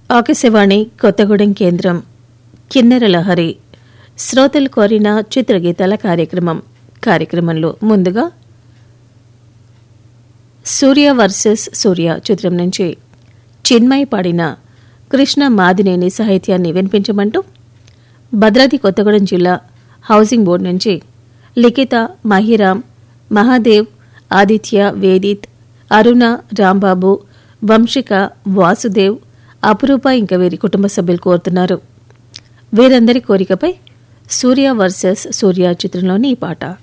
ఆకాశవాణి కొత్తగూడెం కేంద్రం కిన్నెర లహరి శ్రోతలు కోరిన చిత్రగీతాల కార్యక్రమం కార్యక్రమంలో ముందుగా సూర్య వర్సెస్ సూర్య చిత్రం నుంచి చిన్మయ్ పాడిన కృష్ణ మాదినేని సాహిత్యాన్ని వినిపించమంటూ భద్రాద్రి కొత్తగూడెం జిల్లా హౌసింగ్ బోర్డు నుంచి లిఖిత మహిరామ్ మహాదేవ్ ఆదిత్య వేదిత్ అరుణ రాంబాబు వంశిక వాసుదేవ్ అపురూప ఇంకా వీరి కుటుంబ సభ్యులు కోరుతున్నారు వీరందరి కోరికపై సూర్య వర్సెస్ సూర్య చిత్రంలోని ఈ పాట